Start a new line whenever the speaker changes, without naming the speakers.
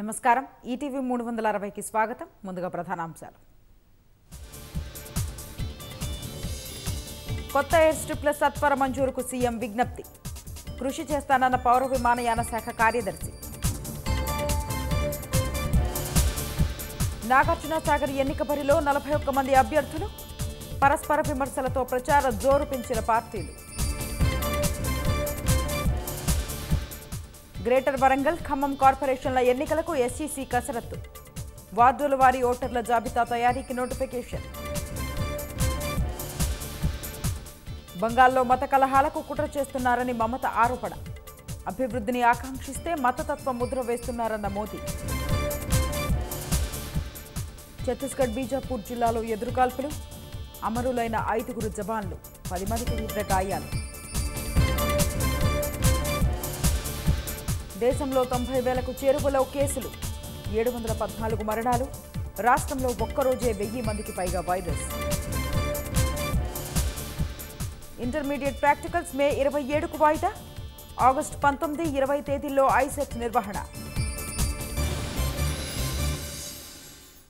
నమస్కారం ఈటీవీ మూడు వందల అరవైకి స్వాగతం ముందుగా ప్రధానాంశాలు కొత్త ఎయిర్ స్ట్రిప్ల సత్వర మంజూరుకు సీఎం విజ్ఞప్తి కృషి చేస్తానన్న పౌర విమానయాన శాఖ కార్యదర్శి నాగార్జున సాగర్ ఎన్నిక బరిలో నలభై ఒక్క మంది అభ్యర్థులు పరస్పర విమర్శలతో ప్రచార జోరు పెంచిన పార్టీలు గ్రేటర్ వరంగల్ ఖమ్మం కార్పొరేషన్ల ఎన్నికలకు ఎస్ఈసీ కసరత్తు వార్డుల వారి ఓటర్ల జాబితా తయారీకి నోటిఫికేషన్ బంగాల్లో మత కలహాలకు కుట్ర చేస్తున్నారని మమత ఆరోపణ అభివృద్ధిని ఆకాంక్షిస్తే మతతత్వ ముద్ర వేస్తున్నారన్న మోదీ ఛత్తీస్గఢ్ బీజాపూర్ జిల్లాలో ఎదురుకాల్పులు అమరులైన ఐదుగురు జవాన్లు పది మందికి తీవ్ర గాయాలు దేశంలో తొంభై వేలకు చేరువలో కేసులు ఏడు వందల పద్నాలుగు మరణాలు రాష్ట్రంలో ఒక్కరోజే వెయ్యి మందికి పైగా వైరస్ ఇంటర్మీడియట్ ప్రాక్టికల్స్ మే ఇరవై ఏడుకు వాయిదా ఆగస్టు పంతొమ్మిది ఇరవై తేదీల్లో ఐసెట్ నిర్వహణ